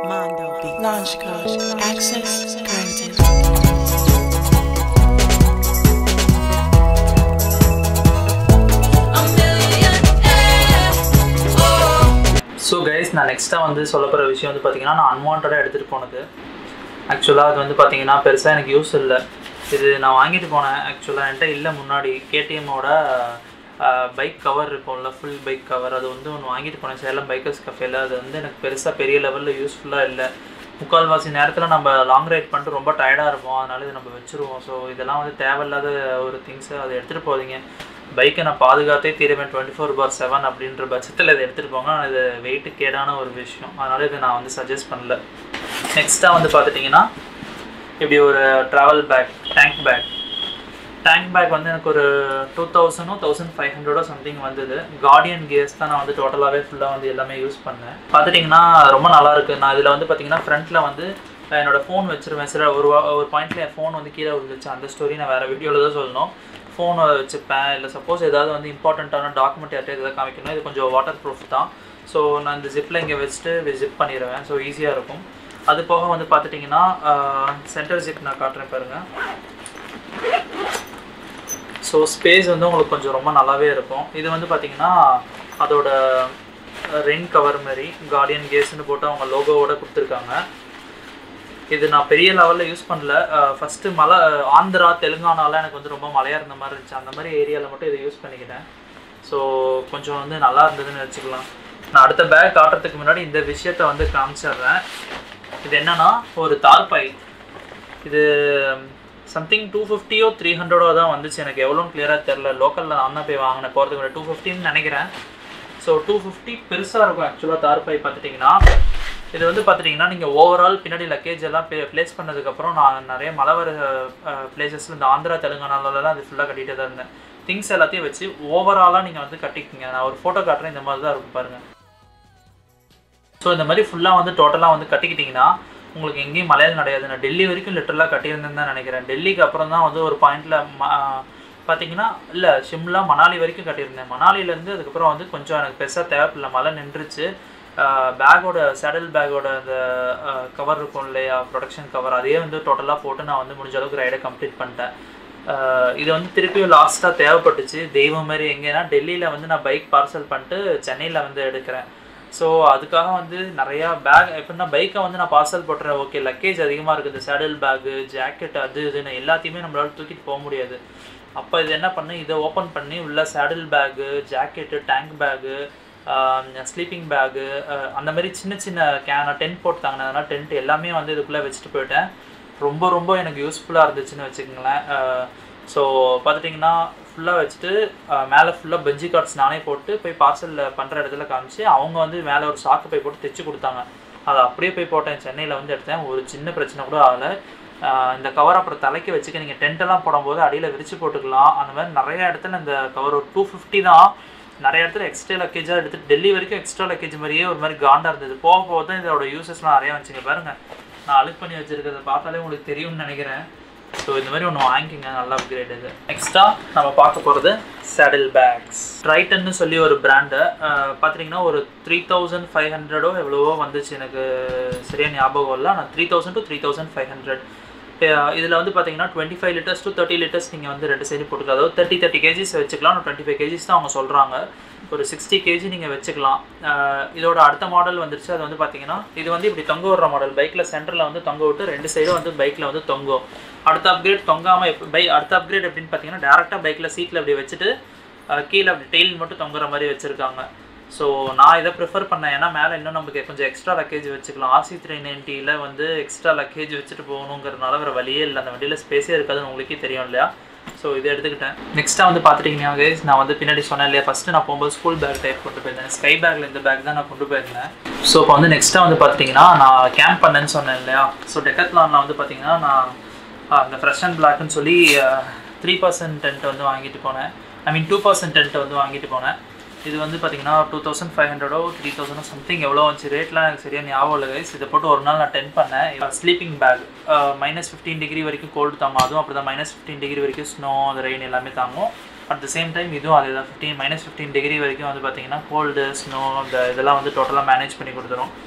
Mondo Beat. Launch code. Access granted. So guys நான் நெக்ஸ்ட்டாக வந்து சொல்ல போகிற விஷயம் வந்து பார்த்தீங்கன்னா நான் அன்வான்டாக எடுத்துகிட்டு போனது ஆக்சுவலாக அது வந்து பார்த்தீங்கன்னா பெருசாக எனக்கு யூஸ் இல்லை இது நான் வாங்கிட்டு போனேன் ஆக்சுவலாக என்கிட்ட இல்லை முன்னாடி கேடிஎம்மோட பைக் கவர் இருக்கும்ல ஃபுல் பைக் கவர் அது வந்து ஒன்று வாங்கிட்டு போனேன் சேலம் பைக்கர்ஸ் கஃபேல அது வந்து எனக்கு பெருசாக பெரிய லெவலில் யூஸ்ஃபுல்லாக இல்லை முக்கால்வாசி நேரத்தில் நம்ம லாங் ரைட் பண்ணிட்டு ரொம்ப டயர்டாக இருப்போம் அதனால இதை நம்ம வச்சுருவோம் ஸோ இதெல்லாம் வந்து தேவையில்லாத ஒரு திங்ஸை அதை எடுத்துகிட்டு போதீங்க பைக்கை நான் பாதுகாத்தே தீருவேன் டுவெண்ட்டி ஃபோர் பார் செவன் அப்படின்ற பட்சத்தில் இதை எடுத்துகிட்டு போங்க ஆனால் இது வெயிட்டு கேடான ஒரு விஷயம் அதனால் இதை நான் வந்து சஜஸ்ட் பண்ணல நெக்ஸ்ட்டாக வந்து பார்த்துட்டிங்கன்னா இப்படி ஒரு travel bag tank bag tank bag வந்து எனக்கு ஒரு டூ தௌசண்டோ தௌசண்ட் ஃபைவ் ஹண்ட்ரடோ சம்திங் வந்தது கார்டியன் கியர்ஸ் தான் நான் வந்து டோட்டலாகவே ஃபுல்லாக வந்து எல்லாமே யூஸ் பண்ணேன் பார்த்துட்டிங்கன்னா ரொம்ப நல்லா இருக்கு நான் இதில் வந்து பார்த்தீங்கன்னா ஃப்ரண்ட்டில் வந்து என்னோட ஃபோன் வச்சிருவேன் சில ஒரு வா- ஒரு பாயிண்ட்ல என் ஃபோன் வந்து கீழே விழுந்துச்சு அந்த ஸ்டோரி நான் வேறு வீடியோவில் தான் சொல்லணும் ஃபோனை வச்சுப்பேன் இல்லை சப்போஸ் ஏதாவது வந்து இம்பார்ட்டண்ட்டான டாக்குமெண்ட் யார்கிட்ட எதாவது காமிக்கணும் இது கொஞ்சம் வாட்டர் ப்ரூஃப் தான் ஸோ நான் இந்த ஜிப்பில் இங்கே வச்சுட்டு ஜிப் பண்ணிடுவேன் ஸோ ஈஸியாக இருக்கும் அது போக வந்து பார்த்துட்டிங்கன்னா சென்டர் ஜிப் நான் காட்டுறேன் பாருங்கள் ஸோ ஸ்பேஸ் வந்து உங்களுக்கு கொஞ்சம் ரொம்ப நல்லாவே இருக்கும் இது வந்து பார்த்தீங்கன்னா அதோட ரெயின் கவர் மாதிரி கார்டியன் கேஸ்ன்னு போட்டு அவங்க லோகோவோட கொடுத்துருக்காங்க இது நான் பெரிய லெவலில் யூஸ் பண்ணல ஃபஸ்ட்டு மலை ஆந்திரா தெலுங்கானாலாம் எனக்கு வந்து ரொம்ப மழையாக இருந்த மாதிரி இருந்துச்சு அந்த மாதிரி ஏரியாவில் மட்டும் இதை யூஸ் பண்ணிக்கிட்டேன் ஸோ கொஞ்சம் வந்து நல்லா இருந்ததுன்னு வச்சுக்கலாம் நான் அடுத்த பேக் காட்டுறதுக்கு முன்னாடி இந்த விஷயத்த வந்து காமிச்சிடுறேன் இது என்னன்னா ஒரு தார்பாய் இது சம்திங் டூ ஃபிஃப்டியோ த்ரீ ஹண்ட்ரடோ தான் வந்துச்சு எனக்கு எவ்வளோன்னு கிளியராக தெரில லோக்கலில் நான் தான் போய் வாங்கினேன் போகிறதுக்கு முன்னாடி டூ ஃபிஃப்டின்னு நினைக்கிறேன் ஸோ டூ ஃபிஃப்டி பெருசாக இருக்கும் ஆக்சுவலாக தார்பாய் பார்த்துட்டிங்கன்னா இது வந்து பார்த்துட்டிங்கன்னா நீங்கள் ஓவரால் பின்னாடி லக்கேஜ் எல்லாம் ப்ளேஸ் பண்ணதுக்கப்புறம் நான் நிறைய மழை வர பிளேசஸில் இந்த ஆந்திரா தெலுங்கானாலலாம் அது ஃபுல்லாக கட்டிகிட்டே தான் இருந்தேன் திங்ஸ் எல்லாத்தையும் வச்சு ஓவராலாக நீங்கள் வந்து கட்டிக்கிங்க நான் ஒரு ஃபோட்டோ காட்டுறேன் இந்த மாதிரி தான் இருக்கும் பாருங்கள் ஸோ இந்த மாதிரி ஃபுல்லாக வந்து டோட்டலாக வந்து கட்டிக்கிட்டிங்கன்னா உங்களுக்கு எங்கேயும் மலையாளம் கிடையாது நான் டெல்லி வரைக்கும் லிட்டரலாக கட்டியிருந்தேன்னு தான் நினைக்கிறேன் டெல்லிக்கு அப்புறம் தான் வந்து ஒரு பாயிண்டில் பார்த்தீங்கன்னா இல்லை ஷிம்லா மணாலி வரைக்கும் கட்டியிருந்தேன் மணாலிலேருந்து அதுக்கப்புறம் வந்து கொஞ்சம் எனக்கு பெருசாக தேவைப்பில்லை மழை நின்றுச்சு பேக்கோட சேடல் பேக்கோட அந்த கவர் இருக்கும் இல்லையா ப்ரொடக்ஷன் கவர் அதையே வந்து டோட்டலாக போட்டு நான் வந்து முடிஞ்ச அளவுக்கு ரைடை கம்ப்ளீட் பண்ணிட்டேன் ஆஹ் இது வந்து திருப்பியும் லாஸ்ட்டாக தேவைப்பட்டுச்சு தெய்வம் மாதிரி எங்கேனா டெல்லியில் வந்து நான் பைக் பார்சல் பண்ணிட்டு சென்னையில் வந்து எடுக்கிறேன் ஸோ அதுக்காக வந்து நிறையா பேக் எப்படின்னா பைக்கை வந்து நான் பார்சல் போட்டுறேன் ஓகே லக்கேஜ் அதிகமாக இருக்குது இந்த சேடல் பேக்கு ஜாக்கெட் அது இதுன்னு எல்லாத்தையுமே நம்மளால தூக்கிட்டு போக முடியாது அப்போ இது என்ன பண்ணு இதை ஓப்பன் பண்ணி உள்ள saddle bag jacket tank bag sleeping bag அந்த மாதிரி சின்ன சின்ன கேன டென்ட் போட்டாங்க அதனால் டென்ட் எல்லாமே வந்து இதுக்குள்ளே வச்சுட்டு போயிட்டேன் ரொம்ப ரொம்ப எனக்கு யூஸ்ஃபுல்லாக இருந்துச்சுன்னு வச்சுக்கோங்களேன் ஸோ பார்த்துட்டிங்கன்னா ஃபுல்லாக வச்சுட்டு மேலே ஃபுல்லாக பெஞ்சி கார்ட்ஸ் நானே போட்டு போய் பார்சலில் பண்ணுற இடத்துல காமிச்சு அவங்க வந்து மேலே ஒரு சாக்கு பை போட்டு தைச்சு கொடுத்தாங்க அதை அப்படியே போய் போட்டேன் சென்னையில் வந்து எடுத்தேன் ஒரு சின்ன பிரச்சனை கூட ஆகலை ஆஹ் இந்த கவர் அப்புறம் தலைக்கு வச்சுக்க நீங்கள் டென்ட்டெல்லாம் போடும்போது அடியில் விரிச்சு போட்டுக்கலாம் அந்த மாதிரி நிறைய இடத்துல இந்த கவர் ஒரு டூ ஃபிஃப்டி தான் நிறைய இடத்துல எக்ஸ்ட்ரா லக்கேஜாக எடுத்துட்டு டெல்லி வரைக்கும் எக்ஸ்ட்ரா லக்கேஜ் மாதிரியே ஒரு மாதிரி காண்டாக இருந்தது போக போக தான் இதோட யூசஸ்லாம் நிறைய வச்சுங்க பாருங்க நான் அழுக்கு பண்ணி வச்சிருக்கிறத பார்த்தாலே உங்களுக்கு தெரியும்னு நினைக்கிறேன் ஸோ இந்த மாதிரி ஒன்று வாங்கிக்கோங்க நல்ல அப்கிரேட் இது நெக்ஸ்ட்டாக நம்ம பார்க்க போகிறது சேடில் பேக்ஸ் ட்ரைட்டன்னு சொல்லி ஒரு பிராண்டு பார்த்துட்டிங்கன்னா ஒரு த்ரீ தௌசண்ட் ஃபைவ் ஹண்ட்ரடோ எவ்வளவோ வந்துச்சு எனக்கு சரியா ஞாபகம் இல்லை நான் three thousand to three thousand five hundred இதில் வந்து பார்த்தீங்கன்னா twenty five litres to thirty litres நீங்கள் வந்து ரெண்டு சைடு போட்டுக்கலாம் அதாவது தேர்ட்டி தேர்ட்டி கேஜிஸ் வச்சுக்கலாம் டுவெண்ட்டி ஃபைவ் கேஜிஸ் தான் அவங்க சொல்கிறாங்க ஒரு சிக்ஸ்டி கேஜி நீங்கள் வச்சுக்கலாம் அஹ் இதோட அடுத்த மாடல் வந்துருச்சு அது வந்து பார்த்தீங்கன்னா இது வந்து இப்படி தொங்க விடுற மாடல் பைக்கில் சென்டரில் வந்து தொங்க விட்டு ரெண்டு சைடும் வந்து பைக்கில் வந்து தொங்கும் அடுத்த அப்கிரேட் தொங்காமல் எப்ப பை அடுத்த அப்கிரேட் எப்படின்னு பார்த்தீங்கன்னா டேரெக்டாக பைக்கில் சீட்டில் அப்படி வச்சுட்டு அஹ் கீழே அப்படி டெயில் மட்டும் தொங்குற மாதிரி வச்சுருக்காங்க ஸோ நான் இதை ப்ரிஃபர் பண்ணேன் ஏன்னா மேலே இன்னும் நமக்கு கொஞ்சம் எக்ஸ்ட்ரா லக்கேஜ் வச்சுக்கலாம் ஆர்சி த்ரீ நைன்ட்டியில் வந்து எக்ஸ்ட்ரா லக்கேஜ் வச்சுட்டு போகணுங்கிறதுனால வேறு வழியே இல்லை அந்த வண்டியில் ஸ்பேஸே இருக்காதுன்னு உங்களுக்கே தெரியும் இல்லையா ஸோ இதை எடுத்துக்கிட்டேன் நெக்ஸ்ட்டாக வந்து பார்த்துட்டிங்கன்னா guys, நான் வந்து பின்னாடி சொன்னேன் இல்லையா ஃபஸ்ட்டு நான் போகும்போது ஸ்கூல் பேக் டைப் கொண்டு போயிருந்தேன் ஸ்கை பேக்கில் இந்த பேக் தான் நான் கொண்டு போயிருந்தேன் ஸோ இப்போ வந்து நெக்ஸ்ட்டாக வந்து பார்த்துட்டிங்கன்னா நான் கேம்ப் பண்ணேன்னு சொன்னேன் இல்லையா ஸோ டெக்கத்லானில் வந்து பார்த்தீங்கன்னா நான் ஆஹ், அந்த ஃப்ரெஷ் அண்ட் பிளாக்னு சொல்லி த்ரீ பர்சன்ட் டென்ட் வந்து வாங்கிட்டு போனேன் I mean two person tent வந்து வாங்கிட்டு போனேன் இது வந்து பார்த்தீங்கன்னா டூ தௌசண்ட் ஃபைவ் ஹண்ட்ரடோ த்ரீ தௌசண்டோ சம்திங் எவ்வளோ வந்துச்சு ரேட்லாம் எனக்கு சரியாக ஞாபகம் இல்லை கைஸ் இதை போட்டு ஒரு நாள் நான் டென் பண்ணேன் sleeping bag minus fifteen degree வரைக்கும் கோல்டு தாங்கும் அதுவும் அப்படி தான் மைனஸ் ஃபிஃப்டீன் டிகிரி வரைக்கும் ஸ்னோ அந்த ரெயின் எல்லாமே தாங்கும் அட் த சேம் டைம் இதுவும் அதே தான் ஃபிஃப்டீன் மைனஸ் ஃபிஃப்டீன் டிகிரி வரைக்கும் வந்து பார்த்தீங்கன்னா கோல்டு ஸ்னோ அந்த இதெல்லாம் வந்து டோட்டலாக மேனேஜ் பண்ணி கொடுத்துரும்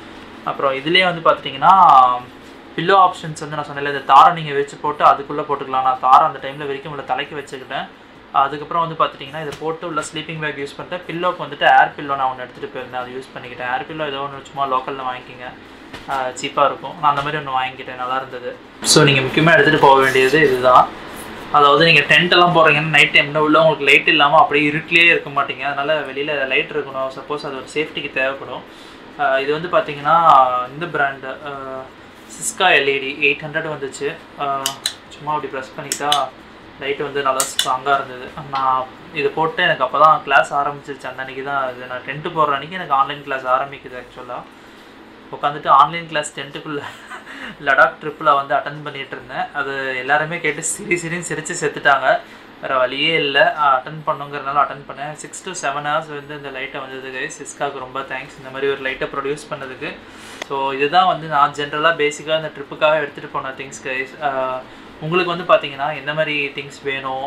அப்புறம் இதுலேயே வந்து பார்த்துட்டிங்கன்னா பில்லோ ஆப்ஷன்ஸ் வந்து நான் சொன்னேன்ல இந்த தாரை நீங்கள் வச்சு போட்டு அதுக்குள்ளே போட்டுக்கலாம் நான் தாரை அந்த டைமில் வரைக்கும் உள்ள தலைக்கு வச்சுக்கிட்டேன் அதுக்கப்புறம் வந்து பார்த்துட்டிங்கன்னா இதை போட்டு உள்ள ஸ்லீப்பிங் பேக் யூஸ் பண்ணிட்டேன் பில்லோக்கு வந்துட்டு ஏர் பில்லோ நான் ஒன்று எடுத்துகிட்டு போயிருந்தேன் அதை யூஸ் பண்ணிக்கிட்டேன் ஏர் பில்லோ ஏதோ ஒன்று சும்மா லோக்கலில் வாங்கிக்கிங்க சீப்பாக இருக்கும் நான் அந்த மாதிரி ஒன்று வாங்கிக்கிட்டேன் நல்லா இருந்தது ஸோ நீங்கள் முக்கியமாக எடுத்துகிட்டு போக வேண்டியது இதுதான் அதாவது நீங்கள் டென்ட் எல்லாம் போடுறீங்கன்னா நைட் டைமில் உள்ள உங்களுக்கு லைட் இல்லாமல் அப்படியே இருட்டிலே இருக்க மாட்டீங்க அதனால் வெளியில் லைட் இருக்கணும் சப்போஸ் அது ஒரு சேஃப்டிக்கு தேவைப்படும் ஆஹ் இது வந்து பார்த்தீங்கன்னா இந்த brand Syska LED eight hundred வந்துச்சு ஆஹ் சும்மா அப்படி ப்ரெஸ் பண்ணிக்கிட்டா லைட் வந்து நல்லா ஸ்ட்ராங்காக இருந்தது நான் இது போட்டு எனக்கு அப்போ தான் கிளாஸ் ஆரம்பிச்சிருச்சு அந்த அன்றைக்கி தான் இது நான் டென்த்து போடுற அன்றைக்கி எனக்கு ஆன்லைன் கிளாஸ் ஆரம்பிக்குது ஆக்சுவலாக உட்காந்துட்டு ஆன்லைன் கிளாஸ் டென்த்துக்குள்ளே லடாக் ட்ரிப்பில் வந்து அட்டன் பண்ணிட்டு இருந்தேன் அது எல்லாருமே கேட்டு சிரி சிரின்னு சிரித்து செத்துட்டாங்க வேறு வழியே இல்லை அட்டன் பண்ணுங்கிறதுனால அட்டன் பண்ணேன் சிக்ஸ் to செவன் ஹவர்ஸ் வந்து இந்த லைட்டை வந்தது கைஸ் சிஸ்காவுக்கு ரொம்ப தேங்க்ஸ் இந்த மாதிரி ஒரு லைட்டை ப்ரொடியூஸ் பண்ணதுக்கு ஸோ இதுதான் வந்து நான் ஜென்ரலாக பேசிக்காக இந்த ட்ரிப்புக்காக எடுத்துகிட்டு போன திங்ஸ் கைஸ் உங்களுக்கு வந்து பார்த்தீங்கன்னா எந்த மாதிரி திங்ஸ் வேணும்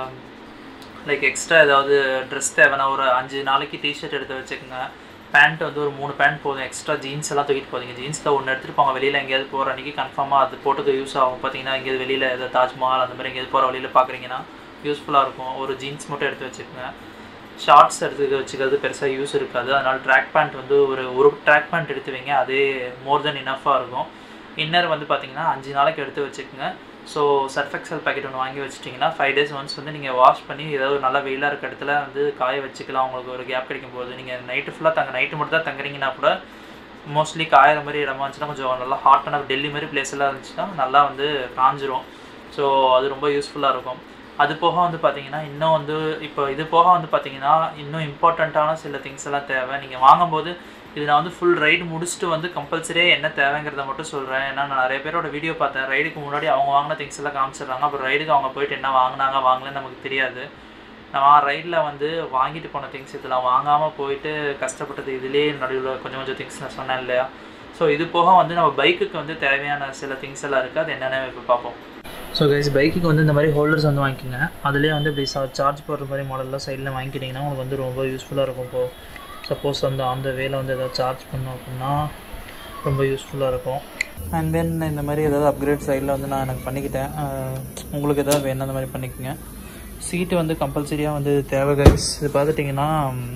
லைக் எக்ஸ்ட்ரா ஏதாவது ட்ரெஸ் தேவைன்னா ஒரு அஞ்சு நாளைக்கு டிஷர்ட் எடுத்து வச்சுக்கோங்க பேண்ட் வந்து ஒரு மூணு பேண்ட் போதும் எக்ஸ்ட்ரா ஜீன்ஸ் எல்லாம் தூக்கிட்டு போதீங்க ஜீன்ஸில் ஒன்று எடுத்துகிட்டு போங்க வெளியில் எங்கேயாவது போகிற அன்றைக்கி கன்ஃபார்மாக அது போட்டுக்க யூஸ் ஆகும் பார்த்தீங்கன்னா எங்கேயாவது வெளியில் ஏதாவது தாஜ்மஹால் அந்த மாதிரி எங்கேயாவது போகிற வழியில் பார்க்குறீங்கன்னா யூஸ்ஃபுல்லாக இருக்கும் ஒரு ஜீன்ஸ் மட்டும் எடுத்து வச்சுக்கோங்க ஷார்ட்ஸ் எடுத்து வச்சுக்கிறது பெருசாக யூஸ் இருக்காது அதனால் ட்ராக் பேண்ட் வந்து ஒரு ஒரு ட்ராக் பேண்ட் எடுத்து வைங்க அதே மோர் தென் இனஃபாக இருக்கும் இன்னர் வந்து பார்த்தீங்கன்னா அஞ்சு நாளைக்கு எடுத்து வச்சுக்கோங்க ஸோ சர்ஃபெக்சல் பாக்கெட் ஒன்று வாங்கி வச்சிட்டிங்கன்னா ஃபைவ் டேஸ் ஒன்ஸ் வந்து நீங்கள் வாஷ் பண்ணி ஏதாவது ஒரு நல்ல வெயிலாக இருக்க இடத்துல வந்து காய வச்சுக்கலாம் உங்களுக்கு ஒரு கேப் கிடைக்கும் போது நீங்கள் நைட்டு ஃபுல்லாக தங்க நைட்டு மட்டும் தான் தங்குறீங்கன்னா கூட மோஸ்ட்லி காயிற மாதிரி இடமா இருந்துச்சுன்னா கொஞ்சம் நல்லா ஹாட்டான டெல்லி மாதிரி பிளேஸ் எல்லாம் இருந்துச்சுன்னா நல்லா வந்து காஞ்சிரும் ஸோ அது ரொம்ப யூஸ்ஃபுல்லாக இருக்கும் அது போக வந்து பார்த்தீங்கன்னா இன்னும் வந்து இப்போ இது போக வந்து பார்த்தீங்கன்னா இன்னும் இம்பார்ட்டண்ட்டான சில திங்ஸ் எல்லாம் தேவை நீங்கள் வாங்கும்போது இது நான் வந்து ஃபுல் ரைடு முடிச்சுட்டு வந்து கம்பல்சரியாக என்ன தேவைங்கிறத மட்டும் சொல்கிறேன் ஏன்னா நான் நிறைய பேரோட வீடியோ பார்த்தேன் ரைடுக்கு முன்னாடி அவங்க வாங்கின திங்ஸ் எல்லாம் காமிச்சிடுறாங்க அப்புறம் ரைடுக்கு அவங்க போயிட்டு என்ன வாங்கினாங்க வாங்கலன்னு நமக்கு தெரியாது நான் ரைடில் வந்து வாங்கிட்டு போன திங்ஸ் இதெல்லாம் வாங்காமல் போயிட்டு கஷ்டப்பட்டது இதுலேயே நடுவில் கொஞ்சம் கொஞ்சம் திங்ஸ் நான் சொன்னேன் இல்லையா ஸோ இது போக வந்து நம்ம பைக்குக்கு வந்து தேவையான சில திங்ஸ் எல்லாம் இருக்குது அது என்னென்ன இப்போ பார்ப்போம் ஸோ கைஸ் பைக்குக்கு வந்து இந்த மாதிரி ஹோல்டர்ஸ் வந்து வாங்கிக்கோங்க அதுலேயே வந்து இப்படி சார்ஜ் போடுற மாதிரி மாடலில் சைடில் வாங்கிக்கிட்டிங்கன்னா உங்களுக்கு வந்து ரொம்ப யூஸ்ஃபுல்லாக இருக்கும் இப்போது சப்போஸ் வந்து அந்த வேலை வந்து எதாவது சார்ஜ் பண்ணோம் அப்படின்னா ரொம்ப யூஸ்ஃபுல்லாக இருக்கும் அண்ட் தென் இந்த மாதிரி ஏதாவது அப்கிரேட் சைடில் வந்து நான் எனக்கு பண்ணிக்கிட்டேன் அஹ் உங்களுக்கு எதாவது வேணும் அந்த மாதிரி பண்ணிக்கோங்க சீட்டு வந்து கம்பல்சரியாக வந்து தேவை கைஸ் இது பார்த்துட்டிங்கன்னா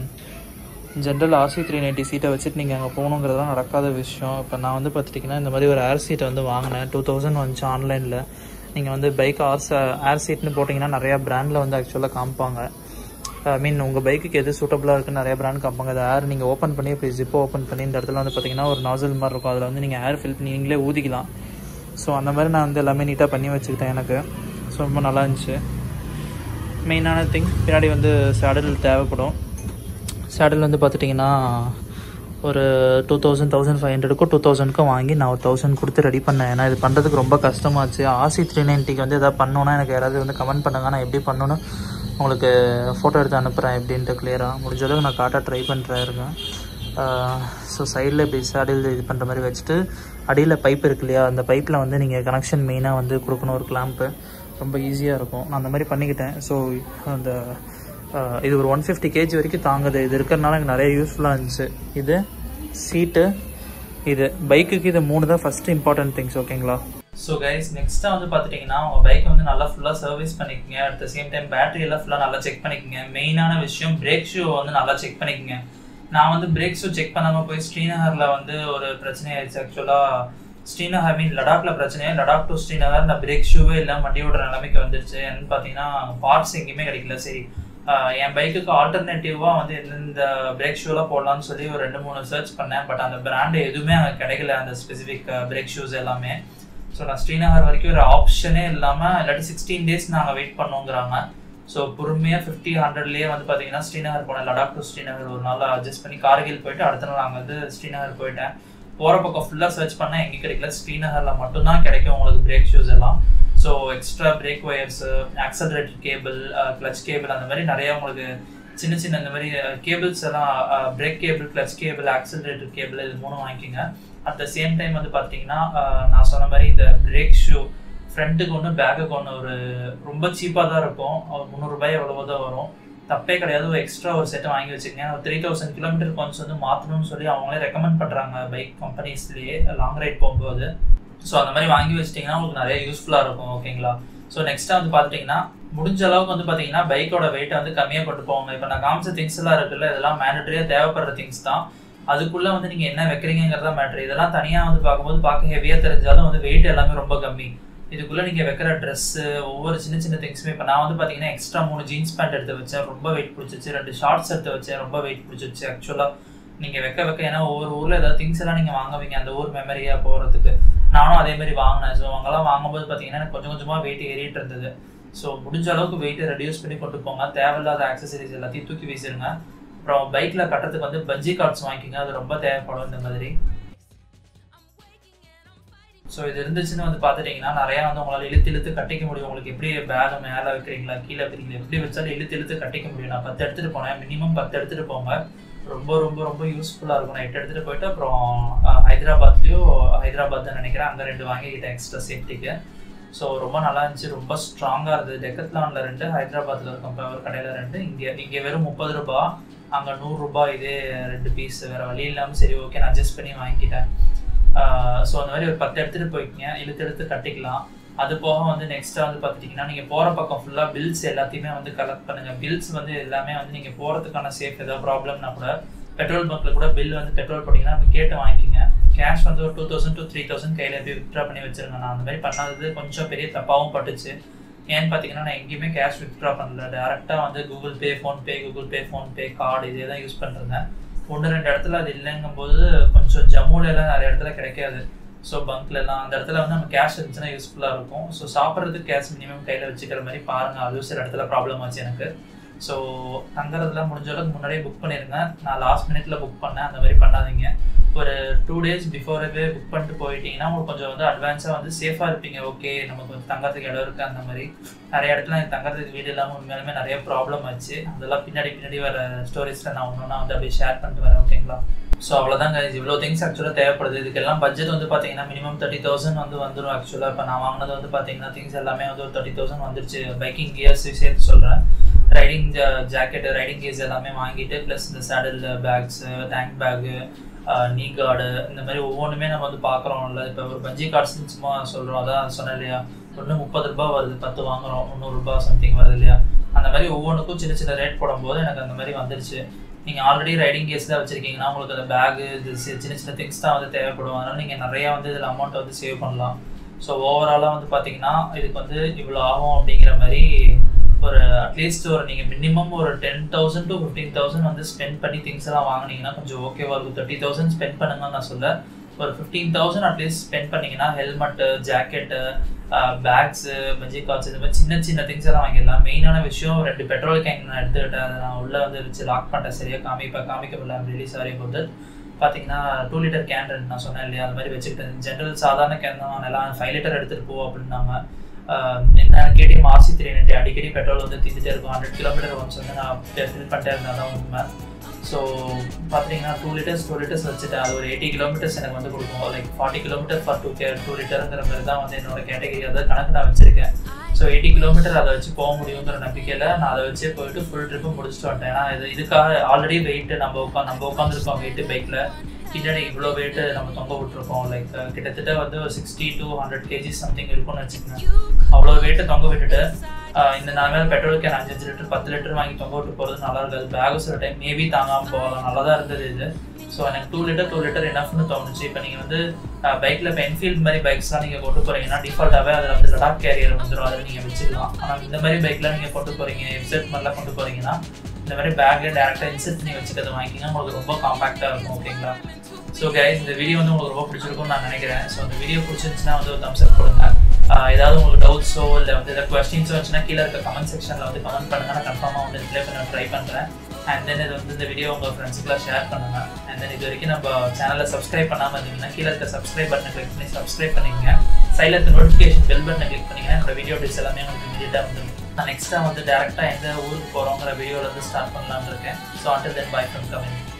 ஜென்ரல் ஆர்சி த்ரீ நைன்ட்டி சீட்டை வச்சுட்டு நீங்கள் அங்கே போகணுங்கிறதுலாம் நடக்காத விஷயம் இப்போ நான் வந்து பார்த்துட்டிங்கன்னா இந்த மாதிரி ஒரு ஏர் சீட்டை வந்து வாங்கினேன் டூ தௌசண்ட் வந்துச்சு ஆன்லைனில் நீங்கள் வந்து பைக் ஆர்ஸ் ஏர் சீட்னு போட்டிங்கன்னா நிறையா பிராண்டில் வந்து ஆக்சுவலாக காமிப்பாங்க ஐ மீன் உங்கள் பைக்குக்கு எது சூட்டபுளாக இருக்குன்னு நிறைய பிராண்ட் காமிப்பாங்க அது ஏர் நீங்கள் ஓப்பன் பண்ணி இப்படி ஜிப்போ ஓப்பன் பண்ணி இந்த இடத்துல வந்து பார்த்தீங்கன்னா ஒரு நாசல் மாதிரி இருக்கும் அதில் வந்து நீங்கள் ஏர் ஃபில் பண்ணி நீங்களே ஊதிக்கலாம் ஸோ அந்த மாதிரி நான் வந்து எல்லாமே நீட்டாக பண்ணி வச்சுக்கிட்டேன் எனக்கு ஸோ ரொம்ப நல்லா இருந்துச்சு மெயினான திங் பின்னாடி வந்து சேடல் தேவைப்படும் சேடல் வந்து பார்த்துட்டிங்கன்னா ஒரு டூ தௌசண்ட் தௌசண்ட் ஃபைவ் ஹண்ட்ரடுக்கும் டூ தௌசண்ட்க்கும் வாங்கி நான் ஒரு தௌசண்ட் கொடுத்து ரெடி பண்ணேன் ஏன்னா இது பண்ணுறதுக்கு ரொம்ப கஷ்டமாச்சு ஆசி த்ரீ நைன்ட்டிக்கு வந்து எதாவது பண்ணணுன்னா எனக்கு யாராவது வந்து கமெண்ட் பண்ணுங்க நான் எப்படி பண்ணணும்னு உங்களுக்கு ஃபோட்டோ எடுத்து அனுப்புகிறேன் எப்படின்ட்டு கிளியராக முடிஞ்ச அளவுக்கு நான் காட்ட ட்ரை பண்ணுறேன் இருக்கேன் ஸோ சைடில் இப்படி சேடில் இது பண்ணுற மாதிரி வச்சுட்டு அடியில் பைப் இருக்கு இல்லையா அந்த பைப்பில் வந்து நீங்கள் கனெக்ஷன் மெயினாக வந்து கொடுக்கணும் ஒரு கிளாம்ப்பு ரொம்ப ஈஸியாக இருக்கும் நான் அந்த மாதிரி பண்ணிக்கிட்டேன் ஸோ அந்த ஆஹ், இது ஒரு ஒன் ஃபிஃப்டி கேஜி வரைக்கும் தாங்குது இது இருக்கிறனால எனக்கு நிறைய யூஸ்ஃபுல்லாக இருந்துச்சு இது சீட்டு இது பைக்குக்கு இது மூணு தான் ஃபர்ஸ்ட் இம்பார்ட்டன்ட் திங்ஸ் ஓகேங்களா ஸோ கைஸ் நெக்ஸ்ட்டாக வந்து பார்த்துட்டிங்கன்னா உங்கள் பைக் வந்து நல்லா ஃபுல்லாக சர்வீஸ் பண்ணிக்கோங்க at the same time battery எல்லாம் ஃபுல்லாக நல்லா செக் பண்ணிக்கோங்க மெயினான விஷயம் பிரேக் ஷூ வந்து நல்லா செக் பண்ணிக்கோங்க நான் வந்து பிரேக் ஷூ செக் பண்ணாமல் போய் ஸ்ரீநகரில் வந்து ஒரு பிரச்சனை ஆயிடுச்சு ஆக்சுவலாக ஸ்ரீநகர் மீன் லடாக்ல பிரச்சனையே லடாக் டு ஸ்ரீநகர் இந்த பிரேக் ஷூவே இல்லாமல் வண்டி ஓடுற நிலைமைக்கு வந்துருச்சு என்னன்னு பார்த்தீங்கன்னா பார்ட்ஸ் எங்கேயுமே கிடைக்கல சரி ஆஹ் என் பைக்குக்கு ஆல்டர்னேட்டிவாக வந்து எந்தெந்த பிரேக் ஷூலாம் போடலாம்னு சொல்லி ஒரு ரெண்டு மூணு சர்ச் பண்ணேன் பட் அந்த பிராண்டு எதுவுமே அங்கே கிடைக்கல அந்த ஸ்பெசிஃபிக் பிரேக் ஷூஸ் எல்லாமே ஸோ நான் ஸ்ரீநகர் வரைக்கும் ஒரு ஆப்ஷனே இல்லாமல் இல்லாட்டி சிக்ஸ்டீன் டேஸ் நாங்கள் வெயிட் பண்ணோங்கிறாங்க ஸோ பொறுமையாக ஃபிஃப்டி ஹண்ட்ரட்லேயே வந்து பார்த்தீங்கன்னா ஸ்ரீநகர் போனேன் லடாக் டு ஸ்ரீநகர் ஒரு நாள் அட்ஜஸ்ட் பண்ணி கார்கில் போயிட்டு அடுத்த நாள் நாங்கள் வந்து ஸ்ரீநகர் போயிட்டேன் போகிற பக்கம் ஃபுல்லாக சர்ச் பண்ணால் எங்கே கிடைக்கல ஸ்ரீநகரில் மட்டும்தான் கிடைக்கும் உங்களுக்கு பிரேக் ஷூஸ் எல்லாம் so extra brake wires accelerator cable clutch cable அந்த மாதிரி நிறைய உங்களுக்கு சின்ன சின்ன இந்த மாதிரி கேபிள்ஸ் எல்லாம் brake cable clutch cable accelerator cable இது மூணும் வாங்கிக்கோங்க அட் த சேம் டைம் வந்து பார்த்தீங்கன்னா அஹ், நான் சொன்ன மாதிரி இந்த பிரேக் ஷூ ஃப்ரண்ட்டுக்கு ஒன்று பேக்குக்கு ஒன்று ஒரு ரொம்ப சீப்பாக தான் இருக்கும் ஒரு முந்நூறுபாய் எவ்வளவோ தான் வரும் தப்பே கிடையாது ஒரு எக்ஸ்ட்ரா ஒரு செட்டை வாங்கி வச்சுக்கங்க ஒரு த்ரீ தௌசண்ட் கிலோமீட்டர் கொஞ்சம் வந்து மாற்றணும்னு சொல்லி அவங்களே ரெக்கமெண்ட் பண்ணுறாங்க பைக் கம்பெனிஸ்லேயே லாங் ரைட் போகும்போது ஸோ அந்த மாதிரி வாங்கி வச்சிட்டிங்கன்னா உங்களுக்கு நிறைய யூஸ்ஃபுல்லாக இருக்கும் ஓகேங்களா ஸோ நெக்ஸ்ட்டாக வந்து பார்த்துட்டிங்கன்னா முடிஞ்ச அளவுக்கு வந்து பார்த்தீங்கன்னா பைக்கோட வெயிட்டை வந்து கம்மியாக கொண்டு போவாங்க இப்போ நான் காமிச்ச திங்ஸ் எல்லாம் இருக்குல்ல இதெல்லாம் மேண்டட்டரியாக தேவைப்படுற திங்ஸ் தான் அதுக்குள்ளே வந்து நீங்கள் என்ன வைக்கிறீங்கிறதா மேட்ரு இதெல்லாம் தனியாக வந்து பார்க்கும்போது பார்க்க ஹெவியாக தெரிஞ்சாலும் வந்து வெயிட் எல்லாமே ரொம்ப கம்மி இதுக்குள்ளே நீங்கள் வைக்கிற ட்ரெஸ்ஸு ஒவ்வொரு சின்ன சின்ன திங்ஸுமே இப்போ நான் வந்து பார்த்தீங்கன்னா எக்ஸ்ட்ரா மூணு ஜீன்ஸ் பேண்ட் எடுத்து வச்சேன் ரொம்ப வெயிட் பிடிச்சிச்சு ரெண்டு ஷார்ட்ஸ் எடுத்து வச்சேன் ரொம்ப வெயிட் பிடிச்சிச்சு ஆக்சுவலாக நீங்கள் வைக்க வைக்க ஏன்னா ஒவ்வொரு ஊரில் ஏதாவது திங்ஸ் எல்லாம் நீங்கள் வாங்குவீங்க அந்த ஊர் மெமரியாக போகிறதுக்கு நானும் அதே மாதிரி வாங்கினேன் ஸோ அங்கெல்லாம் வாங்கும்போது பார்த்தீங்கன்னா எனக்கு கொஞ்சம் கொஞ்சமாக வெயிட் ஏறிட்டு இருந்தது ஸோ முடிஞ்ச அளவுக்கு வெயிட்டை ரெடியூஸ் பண்ணி கொண்டு போங்க தேவையில்லாத ஆக்சசரிஸ் எல்லாத்தையும் தூக்கி வீசிடுங்க அப்புறம் பைக்கில் கட்டுறதுக்கு வந்து பஞ்சி கார்ட்ஸ் வாங்கிக்கோங்க அது ரொம்ப தேவைப்படும் இந்த மாதிரி ஸோ இது இருந்துச்சுன்னு வந்து பார்த்துட்டிங்கன்னா நிறையா வந்து உங்களால் இழுத்து இழுத்து கட்டிக்க முடியும் உங்களுக்கு எப்படி பேகை மேலே வைக்கிறீங்களா கீழே வைக்கிறீங்களா எப்படி வச்சாலும் இழுத்து இழுத்து கட்டிக்க முடியும் நான் பத்து எடுத்துகிட்டு போனேன் மினிமம் பத்து எடுத்துகிட்டு போங்க ரொம்ப ரொம்ப ரொம்ப யூஸ்ஃபுல்லாக இருக்கும் நான் எட்டு எடுத்துகிட்டு போயிட்டு அப்புறம் ஹைதராபாத்லேயும் ஹைதராபாத் தான் நினைக்கிறேன் அங்கே ரெண்டு வாங்கிக்கிட்டேன் எக்ஸ்ட்ரா சேஃப்டிக்கு ஸோ ரொம்ப நல்லா இருந்துச்சு ரொம்ப ஸ்ட்ராங்காக இருந்தது டெக்கத்லானில் ரெண்டு ஹைதராபாத்தில் இருக்கும் ஒரு கடையில் ரெண்டு இங்கே இங்கே வெறும் முப்பது ரூபா அங்கே நூறுரூபா இதே ரெண்டு பீஸ் வேறு வழி இல்லாமல் சரி ஓகே நான் அட்ஜஸ்ட் பண்ணி வாங்கிக்கிட்டேன் ஸோ அந்த மாதிரி ஒரு பத்து எடுத்துகிட்டு போய்க்கிங்க இழுத்து எடுத்து கட்டிக்கலாம் அது போக வந்து நெக்ஸ்ட்டாக வந்து பார்த்துட்டிங்கன்னா நீங்கள் போகிற பக்கம் ஃபுல்லாக பில்ஸ் எல்லாத்தையுமே வந்து கலெக்ட் பண்ணுங்கள் பில்ஸ் வந்து எல்லாமே வந்து நீங்கள் போகிறதுக்கான சேஃப் ஏதாவது ப்ராப்ளம்னா கூட பெட்ரோல் பங்க்கில் கூட பில் வந்து பெட்ரோல் போட்டிங்கன்னா நம்ம கேட்டு வாங்கிக்கிங்க கேஷ் வந்து ஒரு two thousand two three thousand கையில் எப்படி வித்ட்ரா பண்ணி வச்சிருங்க நான் அந்த மாதிரி பண்ணாதது கொஞ்சம் பெரிய தப்பாகவும் பட்டுச்சு ஏன்னு பார்த்தீங்கன்னா நான் எங்கேயுமே கேஷ் வித்ட்ரா பண்ணல டேரெக்டாக வந்து Google Pay PhonePe Google Pay PhonePe card இதே தான் யூஸ் பண்ணிருந்தேன் ஒன்று ரெண்டு இடத்துல அது இல்லைங்கும் போது கொஞ்சம் ஜம்முல எல்லாம் நிறைய இடத்துல கிடைக்காது ஸோ பங்க்லலாம் அந்த இடத்துல வந்து நம்ம கேஷ் இருந்துச்சுன்னா யூஸ்ஃபுல்லாக இருக்கும் ஸோ சாப்பிட்றதுக்கு கேஷ் மினிமம் கையில் வச்சுக்கிற மாதிரி பாருங்கள் அதுவும் சில இடத்துல ப்ராப்ளம் ஆச்சு எனக்கு ஸோ தங்குறதுலாம் முடிஞ்ச அளவுக்கு முன்னாடியே புக் பண்ணிடுங்க நான் லாஸ்ட் மினிட்ல புக் பண்ணேன் அந்த மாதிரி பண்ணாதீங்க ஒரு டூ டேஸ் பிஃபோரவே புக் பண்ணிட்டு போயிட்டீங்கன்னா உங்களுக்கு கொஞ்சம் வந்து அட்வான்ஸாக வந்து சேஃபாக இருப்பீங்க ஓகே நமக்கு கொஞ்சம் தங்கறதுக்கு இடம் இருக்குது அந்த மாதிரி நிறைய இடத்துல எனக்கு தங்கறதுக்கு வீடு இல்லாமல் உண்மையாலுமே நிறைய ப்ராப்ளம் ஆச்சு அதெல்லாம் பின்னாடி பின்னாடி வர ஸ்டோரிஸில் நான் ஒன்று வந்து அப்படியே ஷேர் பண்ணிட்டு வரேன் ஓகேங்களா ஸோ அவ்வளோதாங்க இவ்வளோ திங்ஸ் ஆக்சுவலாக தேவைப்படுது இதுக்கெல்லாம் பட்ஜெட் வந்து பார்த்தீங்கன்னா மினிமம் தேர்ட்டி தௌசண்ட் வந்து வந்துடும் ஆக்சுவலாக இப்போ நான் வாங்கினது வந்து பார்த்தீங்கன்னா திங்ஸ் எல்லாமே வந்து ஒரு தேர்ட்டி தௌசண்ட் வந்துருச்சு பைக்கிங் கியர்ஸ் சேர்த்து சொல்கிறேன் ரைடிங் ஜாக்கெட்டு ரைடிங் கியர்ஸ் எல்லாமே வாங்கிட்டு ப்ளஸ் இந்த saddle bags tank bag knee guard இந்த மாதிரி ஒவ்வொன்றுமே நம்ம வந்து பார்க்குறோம்ல இப்போ ஒரு பஞ்சி கார்ட்ஸ்னு சும்மா சொல்கிறோம் அதான் சொன்னேன் இல்லையா ஒன்று முப்பது ரூபா வருது பத்து வாங்குறோம் முந்நூறுரூபா சம்திங் வருது இல்லையா அந்த மாதிரி ஒவ்வொன்றுக்கும் சின்ன சின்ன ரேட் போடும்போது எனக்கு அந்த மாதிரி வந்துருச்சு நீங்கள் ஆல்ரெடி ரைடிங் கேஸ் தான் வச்சுருக்கீங்கன்னா உங்களுக்கு அந்த பேகு இது சின்ன சின்ன திங்ஸ் தான் வந்து தேவைப்படும் அதனால் நீங்கள் நிறையா வந்து இதில் அமௌண்ட்டை வந்து சேவ் பண்ணலாம் ஸோ ஓவராலாக வந்து பார்த்தீங்கன்னா இதுக்கு வந்து இவ்வளோ ஆகும் அப்படிங்கிற மாதிரி ஒரு அட்லீஸ்ட் ஒரு நீங்கள் மினிமம் ஒரு ten thousand to fifteen thousand வந்து ஸ்பெண்ட் பண்ணி திங்ஸ் எல்லாம் வாங்கினீங்கன்னா கொஞ்சம் ஓகேவா இருக்கும் தேர்ட்டி தௌசண்ட் ஸ்பெண்ட் பண்ணுங்கன்னு நான் சொல்ல ஒரு ஃபிஃப்டீன் தௌசண்ட் அட்லீஸ்ட் ஸ்பெண்ட் பண்ணீங்கன்னா ஹெல்மெட்டு ஜாக்கெட்டு பேக்ஸு பஜ்ஜி கார்ட்ஸ் இந்த மாதிரி சின்ன சின்ன திங்ஸ் எல்லாம் வாங்கிடலாம் மெயினான விஷயம் ரெண்டு பெட்ரோல் கேங் நான் எடுத்துக்கிட்டேன் அதை நான் உள்ளே வந்து வச்சு லாக் பண்ணிட்டேன் சரியாக காமிப்பேன் காமிக்கப்படல ரிலி சாரி போது பார்த்தீங்கன்னா டூ லிட்டர் கேன் ரெண்டு நான் சொன்னேன் இல்லையா அந்த மாதிரி வச்சுக்கிட்டேன் ஜென்ரல் சாதாரண கேன் தான் எல்லாம் ஃபைவ் லிட்டர் எடுத்துகிட்டு போ அப்படின்னாங்க என்ன கேடிஎம் ஆர்சி த்ரீ நைன்ட்டி அடிக்கடி பெட்ரோல் வந்து தீந்துட்டே இருக்கும் ஹண்ட்ரட் கிலோமீட்டர் ஒன்ஸ் வந்து நான் ஃபில் பண்ணிட்டே இருந்தால் தான் உண்மை ஸோ பார்த்தீங்கன்னா டூ லிட்டர்ஸ் டூ லிட்டர்ஸ் வச்சுட்டேன் அது ஒரு எயிட்டி கிலோமீட்டர்ஸ் எனக்கு வந்து கொடுக்கும் like forty kilometre for two K two லிட்டருங்கிற மாதிரி தான் வந்து என்னோட கேட்டகரி அதை கணக்கு நான் வச்சிருக்கேன் ஸோ எயிட்டி கிலோமீட்டர் அதை வச்சு போக முடியுங்கிற நம்பிக்கையில் நான் அதை வச்சே போயிட்டு ஃபுல் ட்ரிப்பு முடிச்சுட்டு வந்துட்டேன் ஏன்னா இது இதுக்காக ஆல்ரெடி வெயிட் நம்ம உட்காந்து நம்ம உட்காந்துருக்கோம் வெயிட்டு பைக்கில் பின்னாடி இவ்வளோ வெயிட்டு நம்ம தொங்க விட்டுருக்கோம் லைக் கிட்டத்தட்ட வந்து ஒரு sixty to hundred kg something இருக்கும்னு வச்சுக்கோங்க அவ்வளோ வெயிட்டை தொங்க விட்டுட்டு இந்த நான் மேலே பெட்ரோல் கேன் அஞ்சு அஞ்சு லிட்டர் பத்து லிட்டர் வாங்கி தொங்க விட்டு போகிறது நல்லா இருக்காது பேகு சில டைம் மேபி தாங்காமல் போகலாம் நல்லா தான் இருந்தது இது ஸோ எனக்கு டூ லிட்டர் டூ லிட்டர் என்னஃப்னு தோணுச்சு இப்போ நீங்கள் வந்து பைக்கில் இப்போ என்ஃபீல்ட் மாதிரி பைக்ஸ்லாம் நீங்கள் கொண்டு போகிறீங்கன்னா டிஃபால்ட்டாகவே அதில் வந்து லடாக் கேரியர் வந்துடும் அதில் நீங்கள் வச்சுக்கலாம் ஆனால் இந்த மாதிரி பைக்கில் நீங்கள் கொண்டு போகிறீங்க எஃப்செட் மாதிரிலாம் கொண்டு போகிறீங்கன்னா இந்த மாதிரி பேக்கில் டேரெக்டாக இன்செர்ட் பண்ணி வச்சுக்கிறத வாங்கிக்கிங்க உங்களுக்கு ரொம்ப காம்பாக்டாக இருக்கும் ஓகேங்களா ஸோ கைஸ் இந்த வீடியோ வந்து உங்களுக்கு ரொம்ப பிடிச்சிருக்கும்னு நான் நினைக்கிறேன் ஸோ இந்த வீடியோ பிடிச்சிருந்துச்சுன்னா வந்து ஒரு தம்ஸ் அப் கொடுங்க ஏதாவது உங்களுக்கு டவுட்ஸோ இல்லை வந்து ஏதாவது கொஸ்டின்ஸோ வந்துச்சுன்னா கீழே இருக்க கமெண்ட் செக்ஷனில் வந்து கமெண்ட் பண்ணுங்க நான் கன்ஃபார்மாக வந்து ரிப்ளை பண்ண ட்ரை பண்ணுறேன் அண்ட் தென் இது வந்து இந்த வீடியோ உங்கள் ஃப்ரெண்ட்ஸுக்குலாம் ஷேர் பண்ணுங்க அண்ட் தென் இது வரைக்கும் நம்ம சேனலை சப்ஸ்கிரைப் பண்ணாமல் இருந்தீங்கன்னா கீழே இருக்க சப்ஸ்கிரைப் பட்டனை கிளிக் பண்ணி சப்ஸ்கிரைப் பண்ணிங்க சைடில் இருக்க நோட்டிஃபிகேஷன் பெல் பட்டனை கிளிக் பண்ணிங்கன்னா என்னோட வீடியோ டிஸ் எல்லாமே உங்களுக்கு இமீடியட்டாக வந்துடும் நான் நெக்ஸ்ட்டாக வந்து டேரெக்டாக எந்த ஊருக்கு போகிறோங்கிற வீடியோவில் வந்து ஸ்டார்ட் பண்ணலான்னு இருக்கேன் so until then bye from comment